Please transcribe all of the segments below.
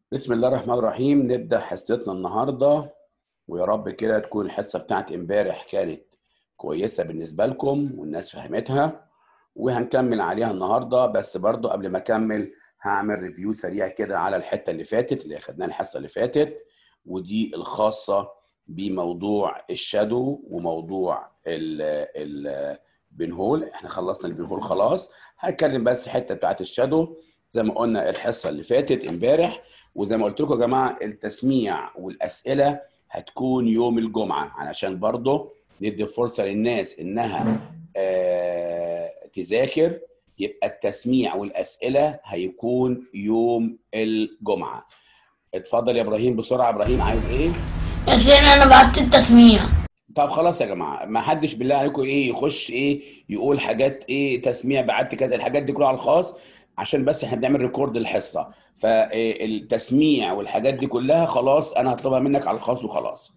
بسم الله الرحمن الرحيم نبدأ حصتنا النهاردة ويا رب كده تكون الحصة بتاعت امبارح كانت كويسة بالنسبة لكم والناس فهمتها وهنكمل عليها النهاردة بس برضو قبل ما أكمل هعمل ريفيو سريع كده على الحتة اللي فاتت اللي أخدناها الحصة اللي فاتت ودي الخاصة بموضوع الشادو وموضوع ال ال بنهول احنا خلصنا البنهول خلاص هنتكلم بس حتة بتاعت الشادو زي ما قلنا الحصة اللي فاتت امبارح وزي ما قلت لكم يا جماعه التسميع والاسئله هتكون يوم الجمعه علشان برضه ندي فرصه للناس انها آه تذاكر يبقى التسميع والاسئله هيكون يوم الجمعه اتفضل يا ابراهيم بسرعه ابراهيم عايز ايه يا سيدي انا بعت التسميع طب خلاص يا جماعه ما حدش بالله عليكم ايه يخش ايه يقول حاجات ايه تسميع بعت كذا الحاجات دي كلها على الخاص عشان بس احنا بنعمل ريكورد الحصه فالتسميع والحاجات دي كلها خلاص انا هطلبها منك على الخاص وخلاص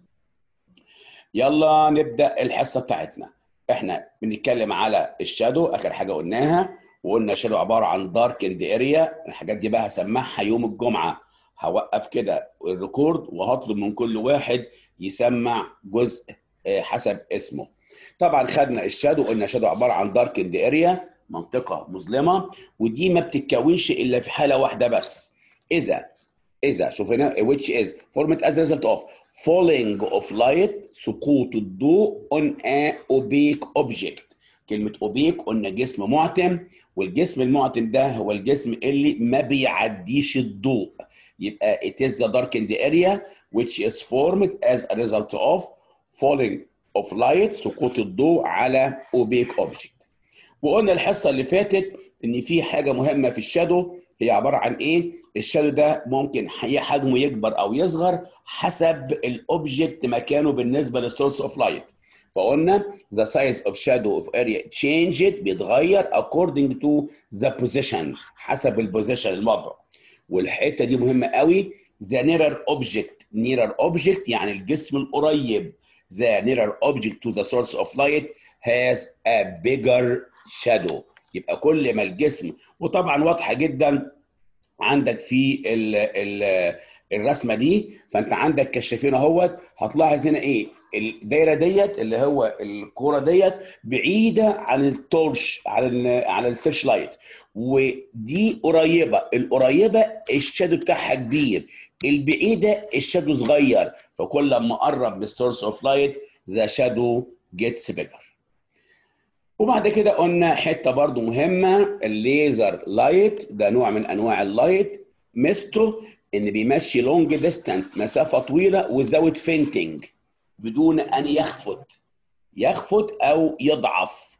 يلا نبدا الحصه بتاعتنا احنا بنتكلم على الشادو اخر حاجه قلناها وقلنا الشادو عباره عن دارك اند اريا الحاجات دي بقى هسمعها يوم الجمعه هوقف كده الريكورد وهطلب من كل واحد يسمع جزء حسب اسمه طبعا خدنا الشادو قلنا الشادو عباره عن دارك اند اريا منطقه مظلمه ودي ما بتتكونش الا في حاله واحده بس اذا اذا شوف هنا which is formed as a result of falling of light سقوط الضوء on a opaque object كلمه opaque قلنا جسم معتم والجسم المعتم ده هو الجسم اللي ما بيعديش الضوء يبقى it is the darkened area which is formed as a result of falling of light سقوط الضوء على opaque object وقلنا الحصه اللي فاتت ان في حاجه مهمه في الشادو هي عباره عن ايه؟ الشادو ده ممكن حجمه يكبر او يصغر حسب الاوبجكت مكانه بالنسبه للسورس اوف لايت. فقلنا the size of shadow of area changed بيتغير according to the position حسب البوزيشن الموضوع. والحته دي مهمه قوي the nearer object nearer object يعني الجسم القريب the nearer object to the source of light has a bigger شادو يبقى كل ما الجسم وطبعا واضحه جدا عندك في ال ال الرسمه دي فانت عندك كشافين اهوت هتلاحظ هنا ايه الدايره ديت اللي هو الكوره ديت بعيده عن التورش عن ال عن الفيش لايت ودي قريبه القريبه الشادو بتاعها كبير البعيده الشادو صغير فكل ما قرب من السورس اوف لايت ذا شادو جيتس بيجر وبعد كده قلنا حته برضو مهمه الليزر لايت ده نوع من انواع اللايت ميزته ان بيمشي لونج ديستانس مسافه طويله وزاوت فينتنج بدون ان يخفت يخفت او يضعف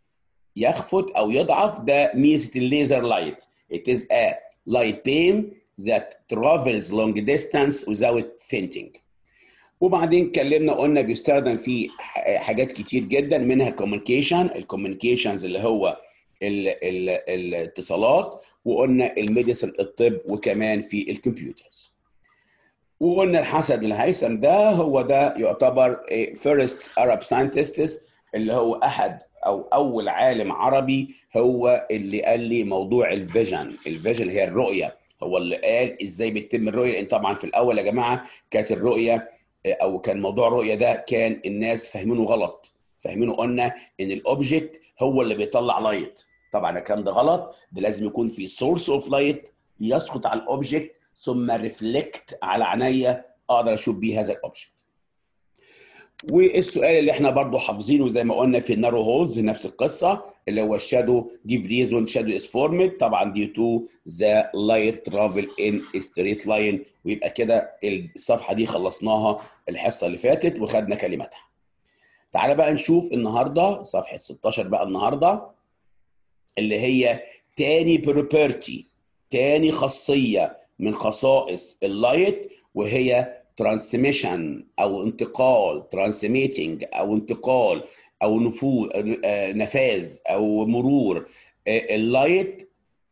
يخفت او يضعف ده ميزه الليزر لايت it is a light beam that travels long distance without fainting وبعدين اتكلمنا قلنا بيستخدم في حاجات كتير جدا منها الكوميونيكيشن الكوميونيكيشنز اللي هو ال ال الاتصالات وقلنا الميديسن الطب وكمان في الكمبيوترز وقلنا الحسن بن الهيثم ده هو ده يعتبر فيرست Arab scientist اللي هو احد او اول عالم عربي هو اللي قال لي موضوع الفيجن الفيجن هي الرؤيه هو اللي قال ازاي بتتم الرؤيه لان طبعا في الاول يا جماعه كانت الرؤيه او كان موضوع الرؤيه ده كان الناس فاهمينه غلط فاهمينه قلنا ان الاوبجكت هو اللي بيطلع لايت طبعا الكلام ده غلط ده لازم يكون في سورس اوف لايت يسقط على الاوبجكت ثم ريفلكت على عينيا اقدر اشوف بيه هذا الاوبجكت والسؤال اللي احنا برضو حافظينه زي ما قلنا في النارو هولز نفس القصه اللي هو الشادو جيف ريزون شادو از فورمد طبعا دي تو ذا لايت ترافل ان ستريت لاين ويبقى كده الصفحه دي خلصناها الحصه اللي فاتت وخدنا كلماتها. تعالى بقى نشوف النهارده صفحه 16 بقى النهارده اللي هي تاني بروبرتي تاني خاصيه من خصائص اللايت وهي ترانسميشن او انتقال ترانسميتنج او انتقال او نفوذ نفاذ او مرور اللايت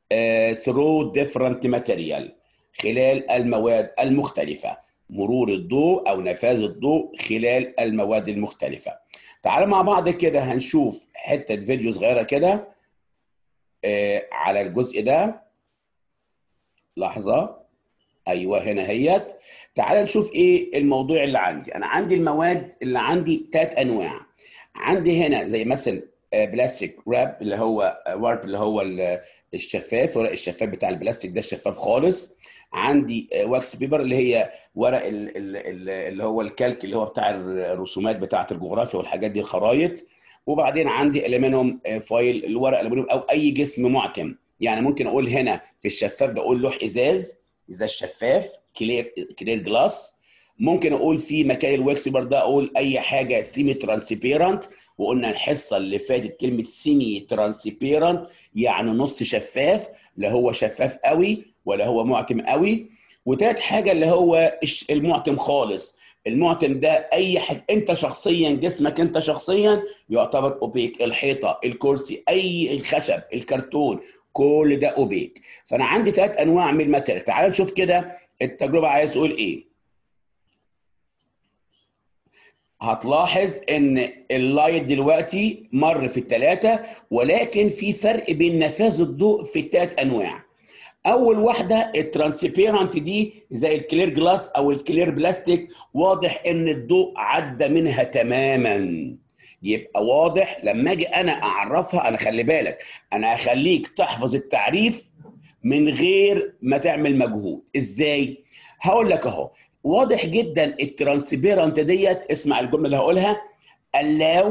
ثرو ديفرنت ماتيريال خلال المواد المختلفه مرور الضوء او نفاذ الضوء خلال المواد المختلفه تعالوا مع بعض كده هنشوف حته فيديو صغيره كده على الجزء ده لحظه ايوه هنا هيت تعال نشوف ايه الموضوع اللي عندي انا عندي المواد اللي عندي ثلاث انواع عندي هنا زي مثلا آه، بلاستيك راب اللي هو آه، وارب اللي هو ال- الشفاف ورق الشفاف بتاع البلاستيك ده الشفاف خالص عندي آه، واكس بيبر اللي هي ورق ال- ال- ال- اللي هو الكالك اللي هو بتاع الرسومات بتاعه الجغرافيا والحاجات دي الخرايط وبعدين عندي الومنيوم آه، فايل الورق الالومنيوم او اي جسم معتم يعني ممكن اقول هنا في الشفاف ده اقول لوح ازاز ازاز شفاف كلير كلير جلاس ممكن اقول في مكان الواكس بيبر ده اقول اي حاجه سيمي ترانسبيرنت وقلنا الحصه اللي فاتت كلمه سيمي ترانسبيرنت يعني نص شفاف لا هو شفاف قوي ولا هو معتم قوي وتالت حاجه اللي هو الش- المعتم خالص المعتم ده اي حاجه انت شخصيا جسمك انت شخصيا يعتبر اوبيك الحيطه الكرسي اي الخشب الكرتون كل ده اوبيك فانا عندي ثلاث انواع من الماتيريال تعال نشوف كده التجربه عايز تقول ايه هتلاحظ ان اللايت دلوقتي مر في الثلاثه ولكن في فرق بين نفاذ الضوء في الثلاث انواع اول واحده الترانسبيرنت دي زي الكلير جلاس او الكلير بلاستيك واضح ان الضوء عدى منها تماما يبقى واضح لما اجي انا اعرفها انا خلي بالك انا هخليك تحفظ التعريف من غير ما تعمل مجهود ازاي هقول لك اهو واضح جدا الترانسبيرنت ديت اسمع الجمله اللي هقولها allow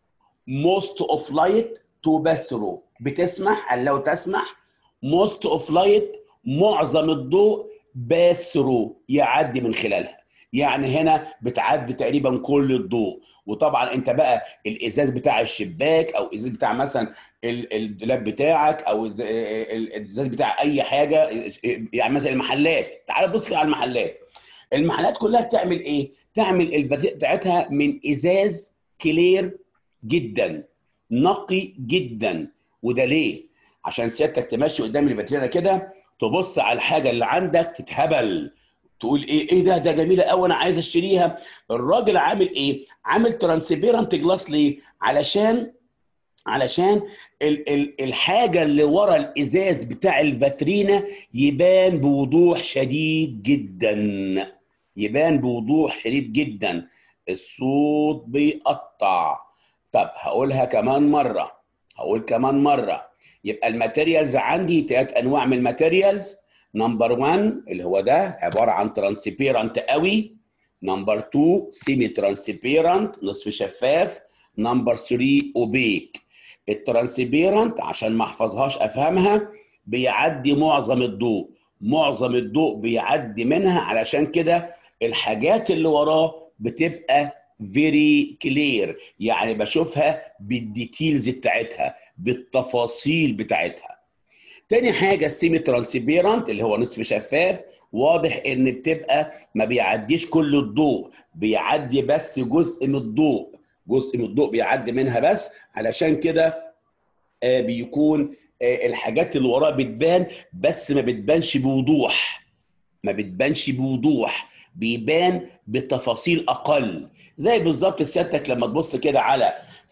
most of light to pass through بتسمح allow تسمح most of light معظم الضوء pass through يعدي من خلالها يعني هنا بتعدي تقريبا كل الضوء وطبعا انت بقى الازاز بتاع الشباك او الازاز بتاع مثلا ال- الدولاب بتاعك او الز- ال- الازاز بتاع اي حاجه يعني مثلا المحلات تعال بص كده على المحلات المحلات كلها بتعمل ايه تعمل الفاتير بتاعتها من ازاز كلير جدا نقي جدا وده ليه عشان سيادتك تمشي قدام الفاترينا كده تبص على الحاجه اللي عندك تتهبل تقول ايه ايه ده ده جميله قوي انا عايز اشتريها الراجل عامل ايه عامل ترانسبيرنت جلاس ليه علشان علشان ال ال الحاجه اللي ورا الازاز بتاع الفاترينا يبان بوضوح شديد جدا يبان بوضوح شديد جدا الصوت بيقطع طب هقولها كمان مره هقول كمان مره يبقى الماتيريالز عندي ثلاث انواع من الماتيريالز نمبر 1 اللي هو ده عباره عن ترانسبيرنت قوي نمبر 2 سيمي ترانسبيرنت نصف شفاف نمبر 3 اوبيك الترانسبيرنت عشان ما احفظهاش افهمها بيعدي معظم الضوء معظم الضوء بيعدي منها علشان كده الحاجات اللي وراه بتبقى فيري كلير يعني بشوفها بالديتيلز بتاعتها بالتفاصيل بتاعتها تاني حاجة السيمي ترانسبيرنت اللي هو نصف شفاف واضح ان بتبقى ما بيعديش كل الضوء بيعدي بس جزء من الضوء جزء من الضوء بيعدي منها بس علشان كده آه، بيكون آه، الحاجات اللي وراه بتبان بس ما بتبانش بوضوح ما بتبانش بوضوح بيبان بتفاصيل اقل زي بالظبط سيادتك لما تبص كده على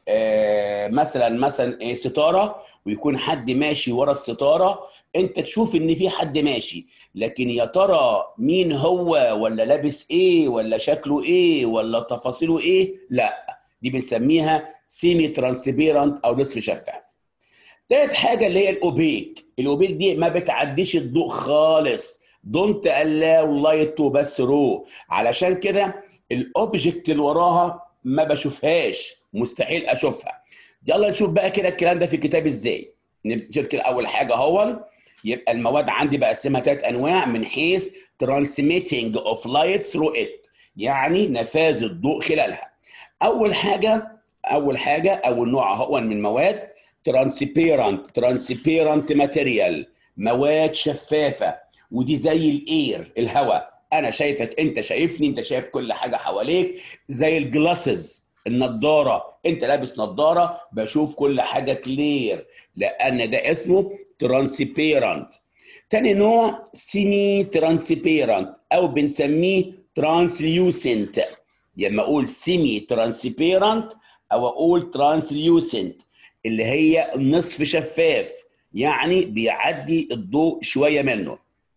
آه، مثلا مثلا إيه، ستاره ويكون حد ماشي ورا الستاره انت تشوف ان في حد ماشي لكن يا ترى مين هو ولا لابس ايه ولا شكله ايه ولا تفاصيله ايه لا دي بنسميها سيمي ترانسبيرنت او نصف شفاف تالت حاجه اللي هي الاوبيك الاوبيك دي ما بتعديش الضوء خالص دونت allow light to pass through علشان كده الاوبجكت اللي وراها ما بشوفهاش مستحيل اشوفها يلا نشوف بقى كده الكلام ده في الكتاب ازاي نبتدي كده اول حاجه هو يبقى المواد عندي بقسمها ثلاث انواع من حيث transmitting of light through it يعني نفاذ الضوء خلالها اول حاجه اول حاجه اول نوع هو من المواد ترانسبيرنت ترانسبيرنت ماتيريال مواد شفافه ودي زي الاير الهواء انا شايفك انت شايفني انت شايف كل حاجه حواليك زي الجلاسز النضاره انت لابس نضاره بشوف كل حاجه كلير لان ده اسمه ترانسبيرنت تاني نوع سيمي ترانسبيرنت او بنسميه ترانسليوسنت لما اقول سيمي ترانسبيرنت او اقول ترانسليوسنت اللي هي نصف شفاف يعني بيعدي الضوء شويه منه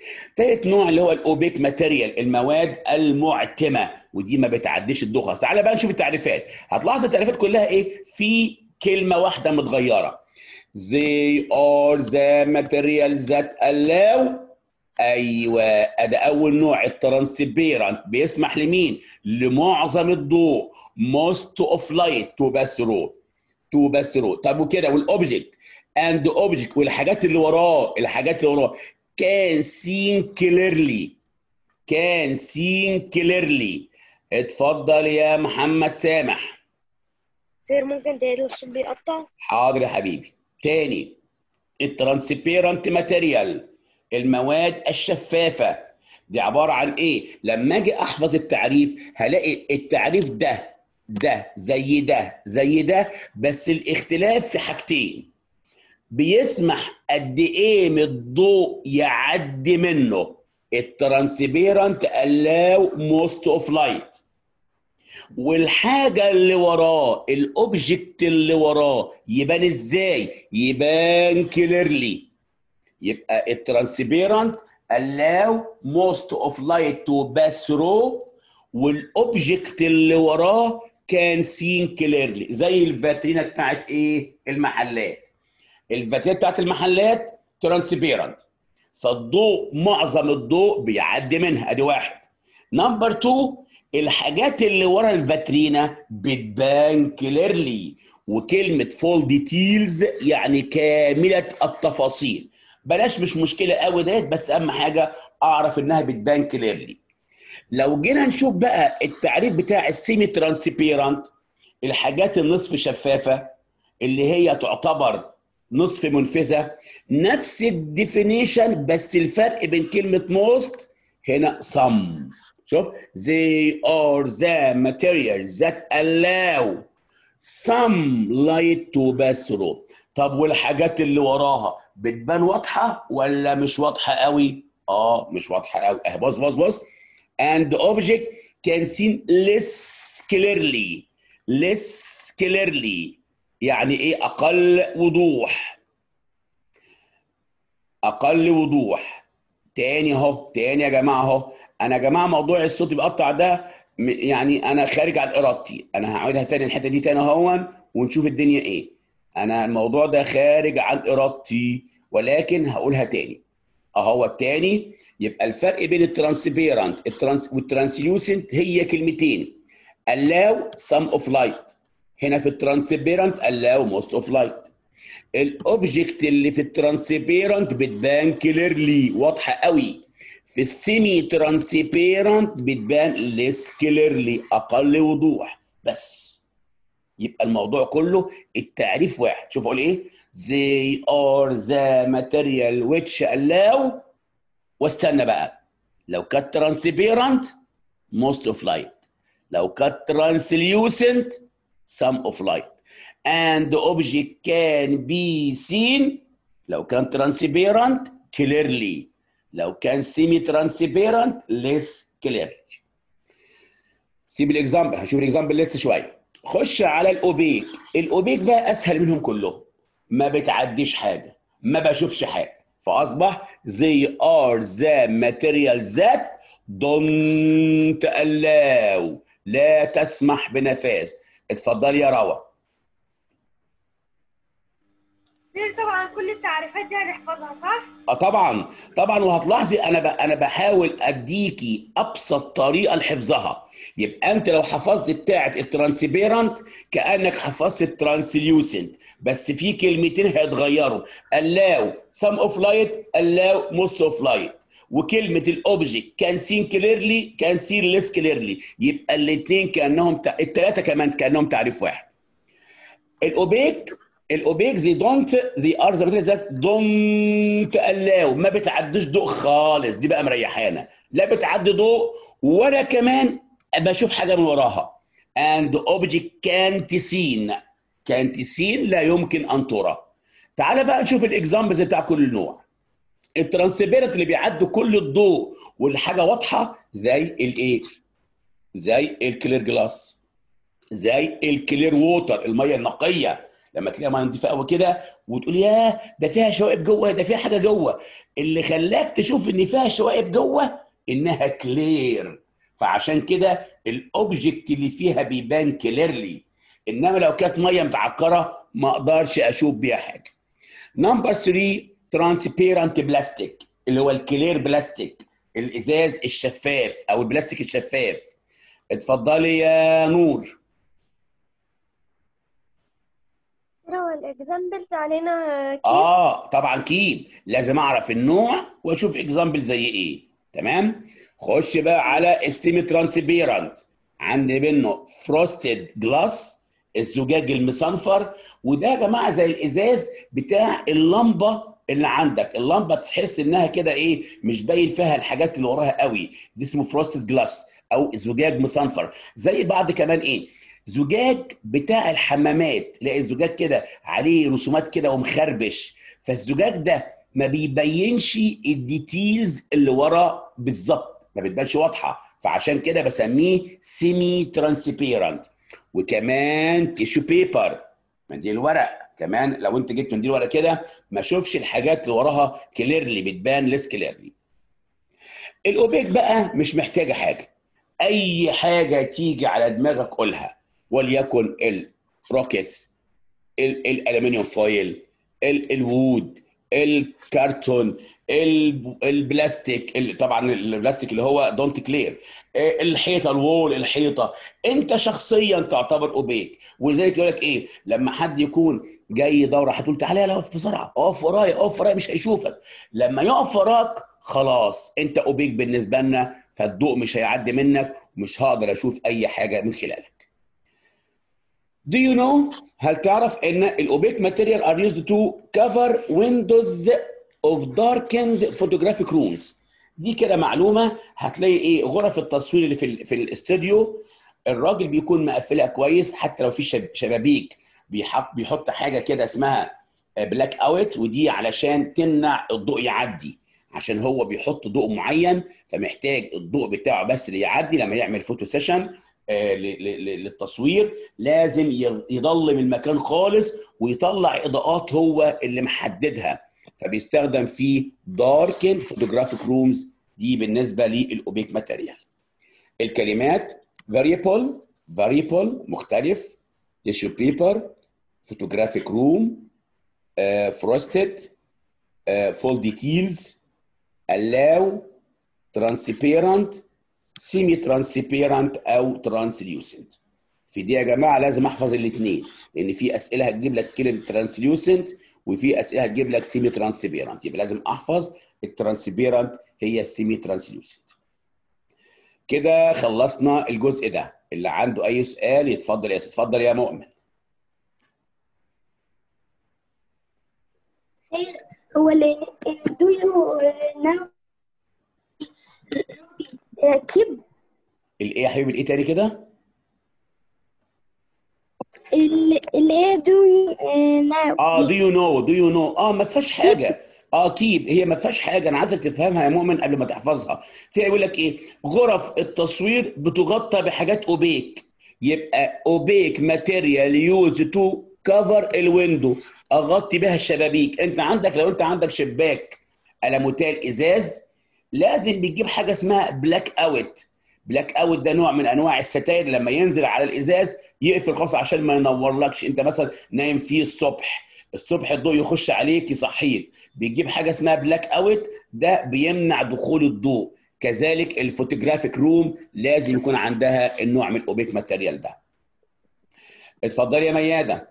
تالت نوع اللي هو الاوبيك ماتيريال المواد المعتمه ودي ما بتعديش الضوء خالص تعالى بقى نشوف التعريفات هتلاحظ التعريفات كلها ايه في كلمه واحده متغيره they are the materials that allow ايوه ادي اول نوع الترانسبيرنت بيسمح لمين لمعظم الضوء most of light to pass through to pass through طب وكده والاوبجكت and object والحاجات اللي وراه الحاجات اللي وراه can seen clearly can seen clearly اتفضل يا محمد سامح سير ممكن تعيد الصوت بيقطع حاضر يا حبيبي تاني الترانسبيرنت ماتيريال المواد الشفافة دي عبارة عن ايه لما اجي احفظ التعريف هلاقي التعريف ده ده زي ده زي ده بس الاختلاف في حاجتين بيسمح قد ايه من الضوء يعدي منه الترانسبيرنت allow most of light والحاجة اللي وراه الاوبجكت اللي وراه يبان ازاي يبان كليرلي يبقى الترانسبيرنت allow most of light to pass through والاوبجكت اللي وراه كان سين كليرلي زي الفاترينا بتاعت ايه المحلات الفاترينا بتاعت المحلات ترانسبيرنت فالضوء معظم الضوء بيعدي منها ادي واحد نمبر 2 الحاجات اللي ورا الفاترينا بتبان كليرلي وكلمه فول ديتيلز يعني كامله التفاصيل بلاش مش مشكله قوي ديت بس اهم حاجه اعرف انها بتبان كليرلي لو جينا نشوف بقى التعريف بتاع السيمي ترانسبيرنت الحاجات النصف شفافه اللي هي تعتبر نصف منفذه نفس الديفينيشن بس الفرق بين كلمه موست هنا some شوف they are the materials that allow some light to pass through طب والحاجات اللي وراها بتبان واضحه ولا مش واضحه قوي اه مش واضحه قوي اه بص بص بص and the object can see less clearly less clearly يعني ايه اقل وضوح اقل وضوح تاني اهو تاني يا جماعه اهو انا يا جماعه موضوع الصوت بيقطع ده م- يعني انا خارج عن ارادتي انا هعيدها تاني الحته دي تاني اهون ونشوف الدنيا ايه انا الموضوع ده خارج عن ارادتي ولكن هقولها تاني اهو التاني يبقى الفرق بين الترانسبيرنت الترانس والترانسليوسنت هي كلمتين allow some of light هنا في الترانسبيرنت allow most of light الاوبجكت اللي في الترانسبيرنت بتبان كليرلي واضحه قوي في السيمي ترانسبيرنت بتبان ليس كليرلي اقل وضوح بس يبقى الموضوع كله التعريف واحد شوف اقول ايه they are the material which allow واستنى بقى لو كانت ترانسبيرنت most of light لو كانت translucent some of light and the object can be seen لو كان transparent clearly لو كان semi transparent less clearly سيب الاكزامبل هنشوف الاكزامبل لسه شويه خش على الاوبيك الاوبيك بقى اسهل منهم كلهم ما بتعديش حاجه ما بشوفش حاجه فاصبح they are the materials that don't allow لا تسمح بنفاذ اتفضلي يا روى سير طبعا كل التعريفات دي هنحفظها صح؟ اه طبعا طبعا وهتلاحظي انا ب... انا بحاول اديكي ابسط طريقه لحفظها يبقى انت لو حفظت بتاعه الترانسبيرنت كانك حفظت الترانسليوسنت بس في كلمتين هيتغيروا allow some of light allow most of light وكلمه الاوبجكت كان سين كليرلي كان سين ليس كليرلي يبقى الاثنين كانهم ت... الثلاثه كمان كانهم تعريف واحد الاوبيك الاوبيك زي دونت زي ار زي ما قلت ذات دونت allow ما بتعديش ضوء خالص دي بقى مريحانا لا بتعدي ضوء ولا كمان بشوف حاجه من وراها and object can't seen can't seen لا يمكن ان ترى تعال بقى نشوف الاكزامبلز بتاع كل نوع الترانسبيرنت اللي بيعدوا كل الضوء والحاجه واضحه زي الايه زي الكلير جلاس زي الكلير ووتر الميه النقيه لما تلاقيها ميه نظيفه قوي كده وتقول ياه ده فيها شوائب جوه ده فيها حاجه جوه اللي خلاك تشوف ان فيها شوائب جوه انها كلير فعشان كده الاوبجكت اللي فيها بيبان كليرلي انما لو كانت ميه متعكره ما اقدرش اشوف بيها حاجه نمبر 3 ترانسبيرنت بلاستيك اللي هو الكلير بلاستيك الازاز الشفاف او البلاستيك الشفاف اتفضلي يا نور هو الاكزامبلز علينا كيف اه طبعا كيب لازم اعرف النوع واشوف اكزامبل زي ايه تمام خش بقى على السيمي ترانسبيرنت عندي منه فروستد جلاس الزجاج المصنفر وده يا جماعه زي الازاز بتاع اللمبه اللي عندك اللمبه تحس انها كده ايه مش باين فيها الحاجات اللي وراها قوي دي اسمه فروستد جلاس او زجاج مصنفر زي بعض كمان ايه زجاج بتاع الحمامات تلاقي الزجاج كده عليه رسومات كده ومخربش فالزجاج ده ما بيبينش الديتيلز اللي ورا بالظبط ما بتبانش واضحه فعشان كده بسميه سيمي ترانسبيرنت وكمان تيشو بيبر منديل ورق كمان لو انت جبت منديل ورق كده ما اشوفش الحاجات اللي وراها كليرلي بتبان ليس كليرلي الاوبيك بقى مش محتاجه حاجه اي حاجه تيجي على دماغك قولها وليكن الروكيتس ال- الالومنيوم فويل ال- الوود الكرتون ال- البلاستيك ال- طبعا البلاستيك اللي هو دونت كلير الحيطه الوول الحيطه انت شخصيا تعتبر اوبيك ولذلك يقول لك ايه لما حد يكون جاي دوره هتقول تعالى يلا اقف بسرعه اقف ورايا اقف ورايا مش هيشوفك لما يقف وراك خلاص انت اوبيك بالنسبه لنا فالضوء مش هيعدي منك ومش هقدر اشوف اي حاجه من خلالك Do you know هل تعرف ان الاوبيك ماتيريال are used to cover windows of darkened photographic rooms دي كده معلومه هتلاقي ايه غرف التصوير اللي في ال- في الاستوديو الراجل بيكون مقفلها كويس حتى لو في شب- شبابيك بيحط بيحط حاجه كده اسمها بلاك اوت ودي علشان تمنع الضوء يعدي عشان هو بيحط ضوء معين فمحتاج الضوء بتاعه بس اللي يعدي لما يعمل فوتو سيشن آه، ل- ل- ل- للتصوير لازم ي- يضلم المكان خالص ويطلع اضاءات هو اللي محددها فبيستخدم في داركن فوتوجرافيك رومز دي بالنسبه للاوبيك ماتيريال الكلمات variable variable مختلف tissue paper photographic room uh, frosted uh, full details allow transparent semi transparent او translucent في دي يا جماعه لازم احفظ الاثنين لان في اسئله هتجيب لك كلمه translucent وفي اسئله هتجيب لك سيمي ترانسبيرنت يبقى لازم احفظ الترانسبيرنت هي السيمي ترانسلوسنت كده خلصنا الجزء ده اللي عنده اي سؤال يتفضل يا اتفضل يا مؤمن هو اللي do you know كيب الايه يا حبيبي الايه تاني كده اللي هي do you know اه دو يو نو دو يو نو اه ما فيهاش حاجه اه كيب هي ما فيهاش حاجه انا عايزك تفهمها يا مؤمن قبل ما تحفظها فيها يقول لك ايه غرف التصوير بتغطى بحاجات اوبيك يبقى اوبيك ماتيريال يوز تو كفر الويندو اغطي بها الشبابيك انت عندك لو انت عندك شباك الموتيل ازاز لازم بتجيب حاجه اسمها بلاك اوت بلاك اوت ده نوع من انواع الستاير لما ينزل على الازاز يقفل خالص عشان ما ينورلكش انت مثلا نايم فيه الصبح الصبح الضوء يخش عليك يصحيك بيجيب حاجه اسمها بلاك اوت ده بيمنع دخول الضوء كذلك الفوتوجرافيك روم لازم يكون عندها النوع من الاوبيك ماتيريال ده اتفضلي يا مياده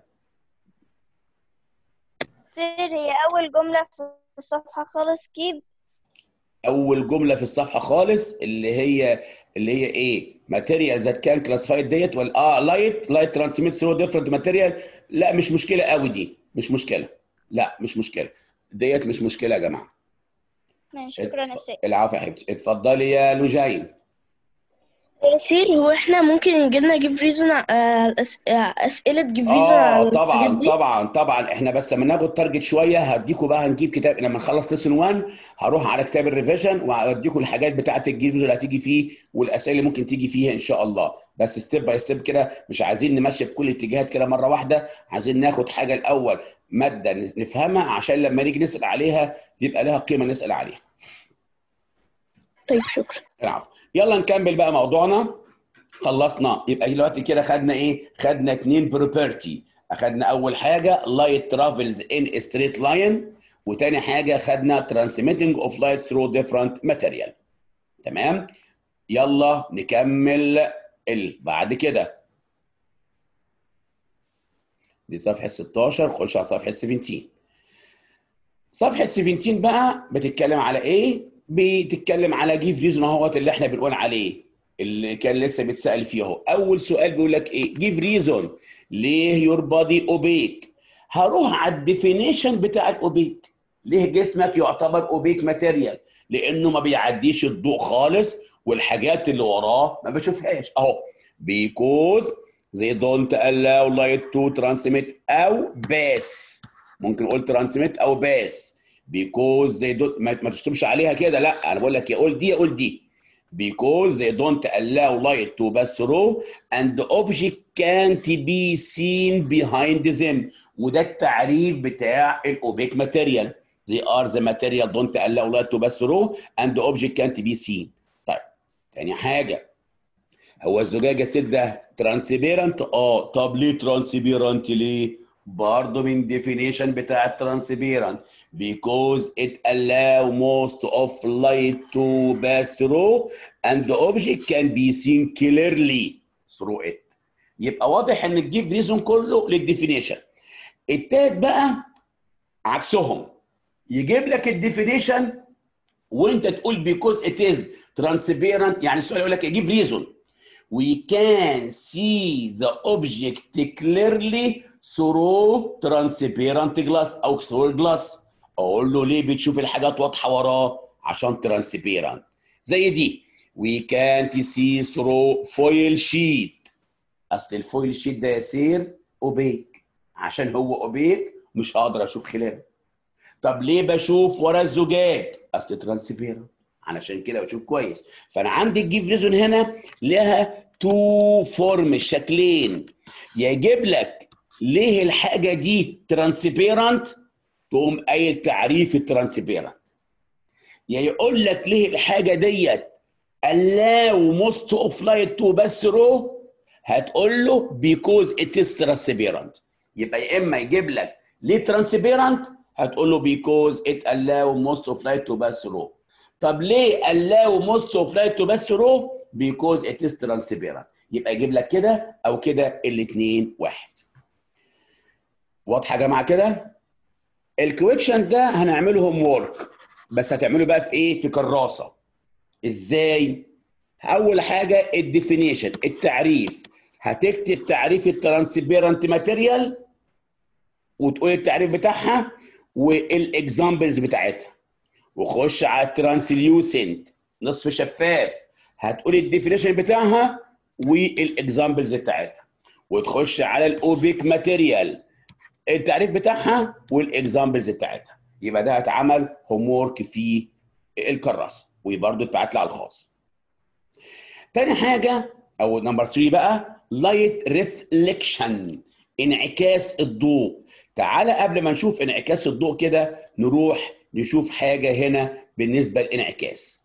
هي أول جملة في الصفحة خالص كيب اول جمله في الصفحه خالص اللي هي اللي هي ايه ماتيريال ذات كان كلاسيفايد ديت ولا اه لايت لايت ترانسميت ثرو ديفرنت ماتيريال لا مش مشكله قوي دي مش مشكله لا مش مشكله ديت مش مشكله يا جماعه ماشي شكرا يا سيد العفو يا حبيبتي اتفضلي يا لوجين ياسين هو احنا ممكن يجيلنا جيب ريزون أسئلة جيب ريزون اه على طبعا الحاجات دي طبعا طبعا احنا بس لما ناخد تارجت شويه هديكوا بقى هنجيب كتاب لما نخلص ليسن 1 هروح على كتاب الريفيجن وهديكوا الحاجات بتاعه الجيب اللي هتيجي فيه والاسئله اللي ممكن تيجي فيها ان شاء الله بس ستيب باي ستيب كده مش عايزين نمشي في كل الاتجاهات كده مره واحده عايزين ناخد حاجه الاول ماده نفهمها عشان لما نيجي نسال عليها يبقى لها قيمه نسال عليها طيب شكرا العفو يلا نكمل بقى موضوعنا خلصنا يبقى دلوقتي كده خدنا ايه خدنا اتنين بروبرتي اخدنا اول حاجه لايت ترافلز ان ستريت لاين وتاني حاجه خدنا ترانسميتنج اوف لايت ثرو ديفرنت ماتيريال تمام يلا نكمل ال بعد كده دي صفحه 16 خش على صفحه 17 صفحه 17 بقى بتتكلم على ايه بتتكلم على جيف ريزون اهوت اللي احنا بنقول عليه اللي كان لسه بيتسال فيه اهو اول سؤال بيقول لك ايه جيف ريزون ليه يور بادي اوبيك هروح على الديفينيشن بتاع الاوبيك ليه جسمك يعتبر اوبيك ماتيريال لانه ما بيعديش الضوء خالص والحاجات اللي وراه ما بشوفهاش اهو بيكوز زي دونت allow light to transmit او باس ممكن اقول ترانسميت او باس بيكوز زي دونت ما, ما تشتمش عليها كده لا انا بقول لك يا قول دي يا قول دي because they don't allow light to pass through and the object can't be seen behind them وده التعريف بتاع الاوبيك ماتيريال they are the material don't allow light to pass through and the object can't be seen طيب تاني حاجة هو الزجاجة ست ده ترانسبيرنت اه طب ليه ترانسبيرنت ليه برضه من definition بتاع الترانسبيرنت because it allow most of light to pass through and the object can be seen clearly through it يبقى واضح ان الجيف ريزون كله للديفينيشن التالت بقى عكسهم يجيب لك الديفينيشن وانت تقول because it is transparent يعني السؤال يقول لك give reason we can see the object clearly through transparent glass او through glass اقول له ليه بتشوف الحاجات واضحه وراه عشان transparent زي دي we can't see through foil sheet اصل الفويل شيت ده يصير اوبيك عشان هو اوبيك مش هقدر اشوف خلاله طب ليه بشوف ورا الزجاج اصل ترانسبيرنت علشان كده بشوف كويس فانا عندي الجيف ريزون هنا لها تو فورم شكلين يجيب لك ليه الحاجه دي ترانسبيرنت تقوم قايل تعريف الترانسبيرنت يا يقول لك ليه الحاجه ديت allow most of light to pass through هتقول له because it is transparent يبقى يا اما يجيب لك ليه transparent هتقول له because it allow most of light to pass through طب ليه allow most of light to pass through because it is transparent يبقى يجيب لك كده او كده الاثنين واحد واضحه يا جماعه كده الكويكشن ده هنعمله هوم وورك بس هتعمله بقى في ايه في كراسه ازاي اول حاجه الديفينيشن التعريف هتكتب تعريف الترانسبيرنت ماتيريال وتقول التعريف بتاعها والاكزامبلز بتاعتها وخش على الترانسليوسنت نصف شفاف هتقول الديفينيشن بتاعها والاكزامبلز بتاعتها وتخش على الاوبيك ماتيريال التعريف بتاعها والاكزامبلز بتاعتها يبقى ده هيتعمل هوم وورك في الكراسه وبرده اتبعت لي على الخاص تاني حاجه او نمبر 3 بقى لايت ريفليكشن انعكاس الضوء تعالى قبل ما نشوف انعكاس الضوء كده نروح نشوف حاجه هنا بالنسبه للانعكاس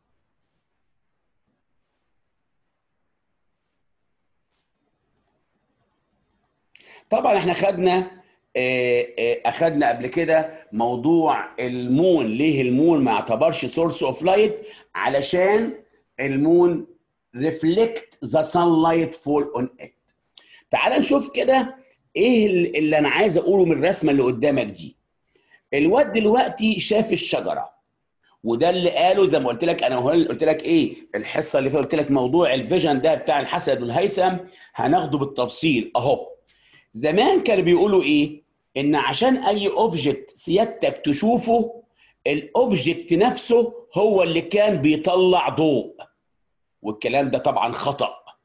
طبعا احنا خدنا اخدنا قبل كده موضوع المون ليه المون ما يعتبرش سورس اوف لايت علشان المون ريفلكت ذا سان لايت فول اون ات تعال نشوف كده ايه اللي انا عايز اقوله من الرسمه اللي قدامك دي الواد دلوقتي شاف الشجره وده اللي قاله زي ما قلت لك انا قلت لك ايه الحصه اللي فاتت قلت لك موضوع الفيجن ده بتاع الحسن والهيثم هناخده بالتفصيل اهو زمان كانوا بيقولوا ايه ان عشان اي اوبجكت سيادتك تشوفه الاوبجكت نفسه هو اللي كان بيطلع ضوء والكلام ده طبعا خطا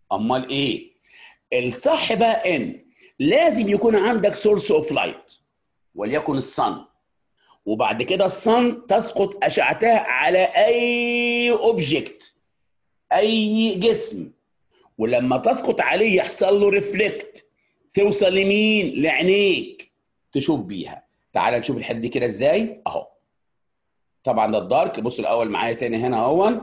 امال ايه الصح بقى ان لازم يكون عندك سورس اوف لايت وليكن الصن وبعد كده الصن تسقط اشعتها على اي اوبجكت اي جسم ولما تسقط عليه يحصل له ريفلكت توصل لمين لعينيك تشوف بيها تعال نشوف الحته دي كده ازاي اهو طبعا ده الدارك بص الاول معايا تاني هنا اهون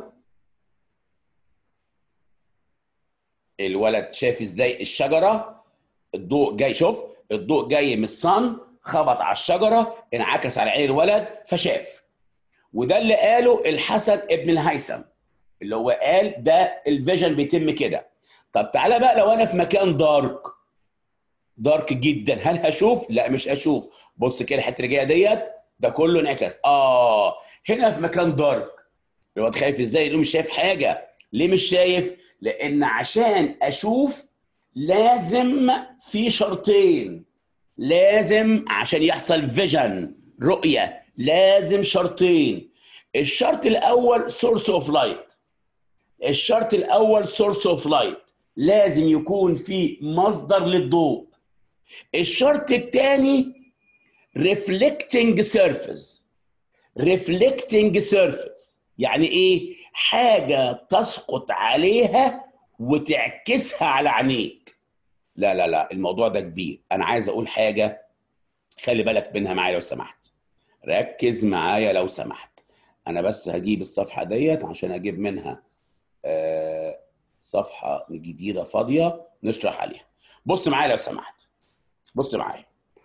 الولد شايف ازاي الشجره الضوء جاي شوف الضوء جاي من الصن خبط على الشجره انعكس على عين الولد فشاف وده اللي قاله الحسن ابن الهيثم اللي هو قال ده الفيجن بيتم كده طب تعالى بقى لو انا في مكان دارك دارك جدا هل هشوف لا مش هشوف بص كده الحته اللي جايه ديت ده كله انعكاس اه هنا في مكان دارك الواد خايف ازاي انه مش شايف حاجه ليه مش شايف لان عشان اشوف لازم في شرطين لازم عشان يحصل فيجن رؤيه لازم شرطين الشرط الاول سورس اوف لايت الشرط الاول سورس اوف لايت لازم يكون في مصدر للضوء الشرط الثاني reflecting surface reflecting surface يعني ايه حاجه تسقط عليها وتعكسها على عينيك لا لا لا الموضوع ده كبير انا عايز اقول حاجه خلي بالك منها معايا لو سمحت ركز معايا لو سمحت انا بس هجيب الصفحه ديت عشان اجيب منها آه، صفحه جديده فاضيه نشرح عليها بص معايا لو سمحت بص معايا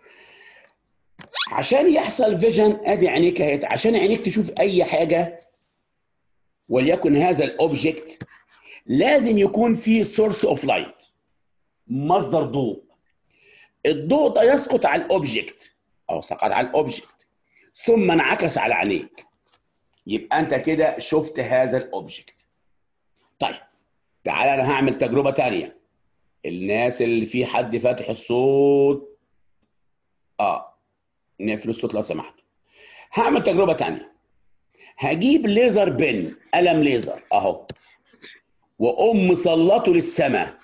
عشان يحصل فيجن ادي عينيك اهي عشان عينيك تشوف اي حاجه وليكن هذا الاوبجكت لازم يكون في سورس اوف لايت مصدر ضوء الضوء ده يسقط على الاوبجكت او سقط على الاوبجكت ثم انعكس على عينيك يبقى انت كده شفت هذا الاوبجكت طيب تعال انا هعمل تجربه تانية الناس اللي في حد فاتح الصوت اه نقفل الصوت لو سمحت هعمل تجربه تانية هجيب ليزر بن قلم ليزر اهو واقوم مسلطه للسماء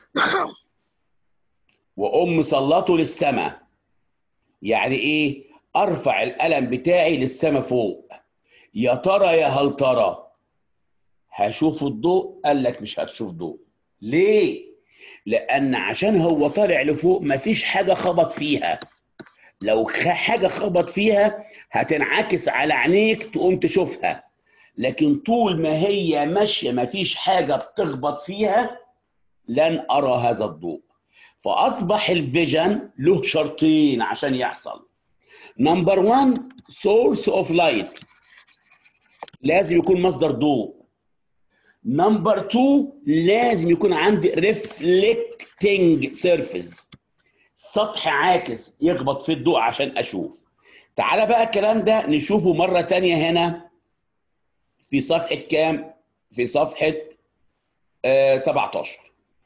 واقوم مسلطه للسماء يعني ايه ارفع القلم بتاعي للسماء فوق يا ترى يا هل ترى هشوف الضوء قال لك مش هتشوف ضوء ليه لان عشان هو طالع لفوق مفيش حاجه خبط فيها لو خ- حاجه خبط فيها هتنعكس على عينيك تقوم تشوفها لكن طول ما هي ماشيه مفيش حاجه بتخبط فيها لن ارى هذا الضوء فاصبح الفيجن له شرطين عشان يحصل نمبر 1 سورس اوف لايت لازم يكون مصدر ضوء نمبر 2 لازم يكون عندي ريفلكتنج سيرفيس سطح عاكس يخبط في الضوء عشان اشوف تعالى بقى الكلام ده نشوفه مره تانية هنا في صفحه كام في صفحه آه 17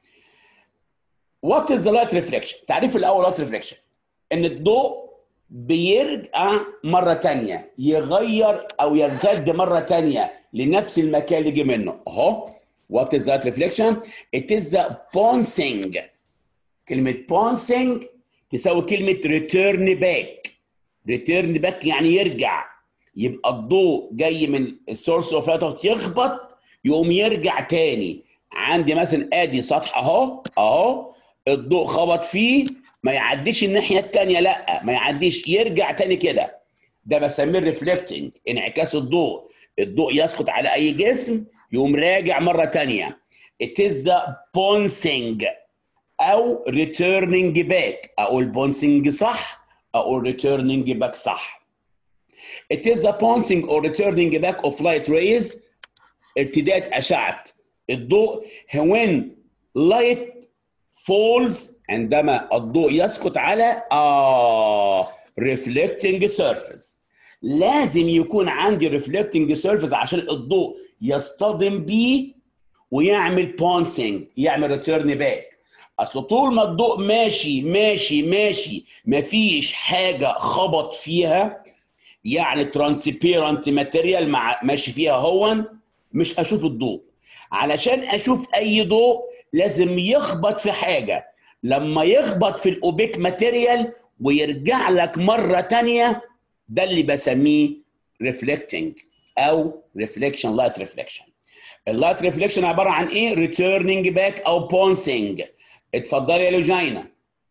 وات از ذا لايت ريفليكشن تعريف الاول لايت ريفليكشن ان الضوء بيرجع مره تانية يغير او يرتد مره تانية لنفس المكان اللي جه منه اهو وات از ذات ريفليكشن ات از ذا بونسنج كلمه بونسنج تساوي كلمه ريتيرن باك ريتيرن باك يعني يرجع يبقى الضوء جاي من السورس اوف لايت يخبط يقوم يرجع تاني عندي مثلا ادي سطح اهو اهو الضوء خبط فيه ما يعديش الناحيه الثانيه لا ما يعديش يرجع تاني كده ده بسميه ريفلكتنج انعكاس الضوء الضوء يسقط على اي جسم يقوم راجع مره تانيه it is the bouncing او returning back اقول bouncing صح اقول returning back صح it is the bouncing or returning back of light rays ارتداد اشعه الضوء when light falls عندما الضوء يسقط على آه reflecting surface لازم يكون عندي reflecting surface عشان الضوء يصطدم بيه ويعمل بونسنج يعمل ريتيرن باك اصل طول ما الضوء ماشي ماشي ماشي مفيش حاجه خبط فيها يعني ترانسبيرنت ماتيريال مع ماشي فيها هون مش هشوف الضوء علشان اشوف اي ضوء لازم يخبط في حاجه لما يخبط في الاوبيك ماتيريال ويرجع لك مره تانية ده اللي بسميه ريفلكتنج او ريفليكشن لايت ريفليكشن اللايت ريفليكشن عباره عن ايه ريتيرنينج باك او بونسنج اتفضلي يا لوجينا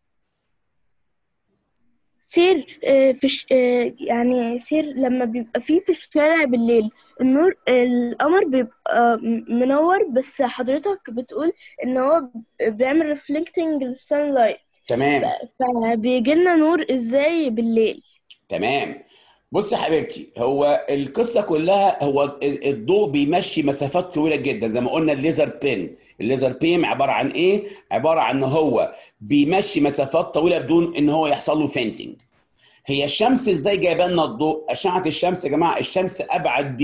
سير آه، في ش... آه، يعني سير لما بيبقى فيه في الشارع بالليل النور القمر بيبقى م- منور بس حضرتك بتقول ان هو بيعمل ريفلكتنج للسان لايت تمام فبيجي لنا نور ازاي بالليل تمام بص يا حبيبتي هو القصه كلها هو ال- الضوء بيمشي مسافات طويله جدا زي ما قلنا الليزر بين الليزر بيم عباره عن ايه عباره عن ان هو بيمشي مسافات طويله بدون ان هو يحصل له فينتنج هي الشمس ازاي جايبه لنا الضوء اشعه الشمس يا جماعه الشمس ابعد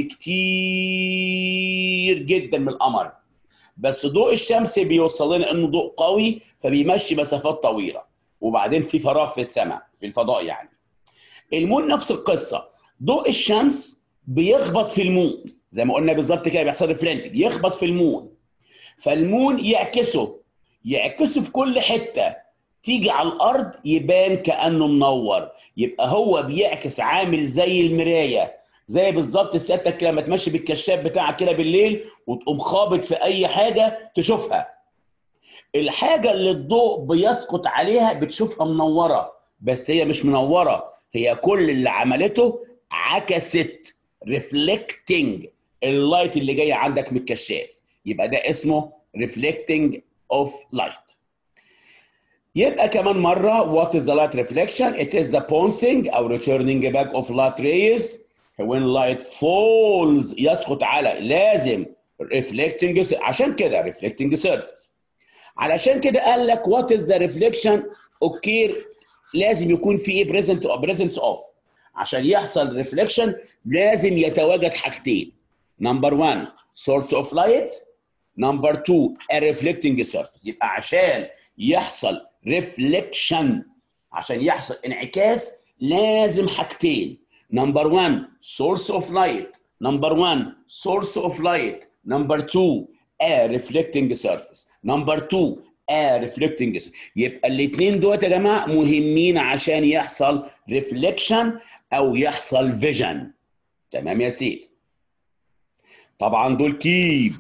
بكتير جدا من القمر بس ضوء الشمس بيوصل لنا انه ضوء قوي فبيمشي مسافات طويله وبعدين في فراغ في السماء في الفضاء يعني المون نفس القصه ضوء الشمس بيخبط في المون زي ما قلنا بالظبط كده بيحصل ريفلنتنج يخبط في المون فالمون يعكسه يعكسه في كل حته تيجي على الارض يبان كانه منور يبقى هو بيعكس عامل زي المرايه زي بالظبط سيادتك كده لما تمشي بالكشاف بتاعك كده بالليل وتقوم خابط في اي حاجه تشوفها الحاجه اللي الضوء بيسقط عليها بتشوفها منوره بس هي مش منوره هي كل اللي عملته عكست ريفلكتنج اللايت اللي جاي عندك من الكشاف يبقى ده اسمه ريفلكتنج اوف لايت يبقى كمان مره what is the light reflection it is the bouncing او returning back of light rays when light falls يسقط على لازم reflecting عشان كده reflecting surface علشان كده قال لك what is the reflection occur لازم يكون في ايه present or presence of عشان يحصل reflection لازم يتواجد حاجتين number one source of light number two a reflecting surface يبقى عشان يحصل reflection عشان يحصل انعكاس لازم حاجتين number one source of light number one source of light number two a reflecting surface number two a reflecting surface يبقى الاثنين دول يا جماعه مهمين عشان يحصل reflection او يحصل vision تمام يا سيدي طبعا دول كيب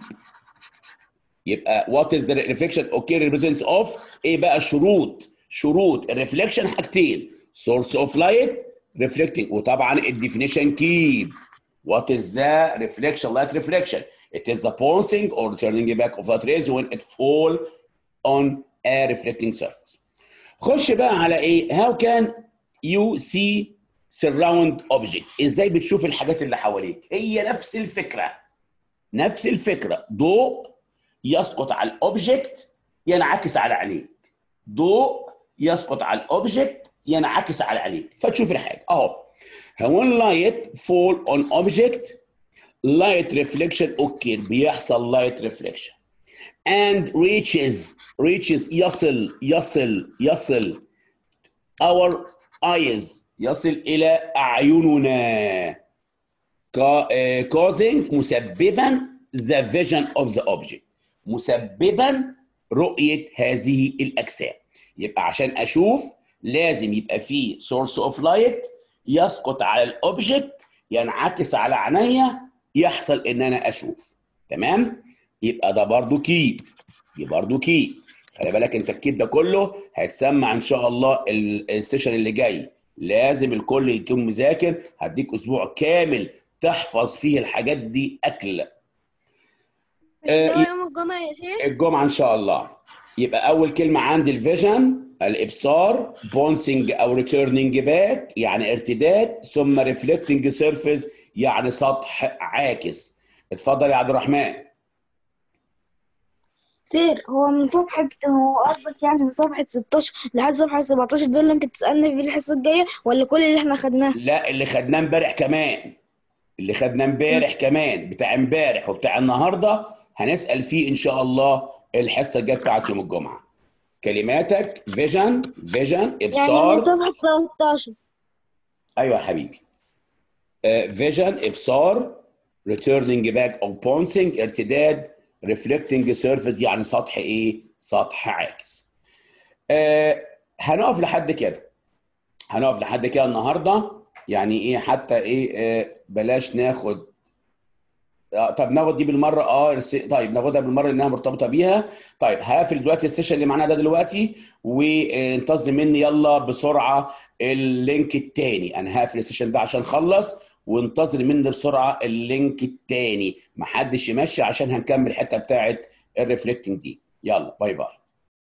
يبقى what is the reflection occur represents of ايه بقى شروط شروط الريفليكشن حاجتين source of light reflecting وطبعا الديفينيشن كيب what is the reflection light reflection it is the bouncing or turning back of light rays when it fall on a reflecting surface خش بقى على ايه how can you see surround object ازاي بتشوف الحاجات اللي حواليك هي نفس الفكره نفس الفكره ضوء يسقط على الاوبجكت ينعكس على عينيك ضوء يسقط على الاوبجكت ينعكس على عينيك فتشوف الحاجه اهو when light fall on object light reflection اوكي بيحصل light reflection and reaches reaches يصل يصل يصل our eyes يصل الى اعيننا ca- آه، causing مسببا the vision of the object مسببا رؤية هذه الأجسام يبقى عشان أشوف لازم يبقى فيه source of light يسقط على الأوبجكت ينعكس على عينيا يحصل إن أنا أشوف تمام يبقى ده برضو كي دي برضو كي خلي بالك انت الكيب ده كله هيتسمع ان شاء الله ال- السيشن اللي جاي لازم الكل يكون مذاكر هديك اسبوع كامل تحفظ فيه الحاجات دي اكل مش آه، اللي هو يوم الجمعة يا سيف الجمعه ان شاء الله يبقى اول كلمه عندي الفيجن الابصار بونسنج او ريتيرنينج باك يعني ارتداد ثم ريفلكتنج سيرفيس يعني سطح عاكس اتفضل يا عبد الرحمن سير هو من صفحة هو قصدك يعني من صفحة 16 لحد صفحة 17 ده اللي انت تسألني فيه الحصة الجاية ولا كل اللي احنا خدناه؟ لا اللي خدناه امبارح كمان اللي خدناه امبارح كمان بتاع امبارح وبتاع النهارده هنسال فيه ان شاء الله الحصه الجايه بتاعت يوم الجمعه كلماتك فيجن فيجن يعني ابصار من صفحة 13 ايوه يا حبيبي فيجن ابصار ريتيرنينج باك او بونسنج ارتداد ريفلكتنج سيرفيس يعني سطح ايه سطح عاكس آه هنقف لحد كده هنقف لحد كده النهارده يعني ايه حتى ايه آه بلاش ناخد آه طب ناخد دي بالمره اه الس- طيب ناخدها بالمره انها مرتبطه بيها طيب هقفل دلوقتي السيشن اللي معانا ده دلوقتي وانتظر مني يلا بسرعه اللينك التاني انا هقفل السيشن ده عشان اخلص وانتظر مني بسرعه اللينك التاني محدش يمشي عشان هنكمل الحته بتاعت الريفلكتنج دي يلا باي باي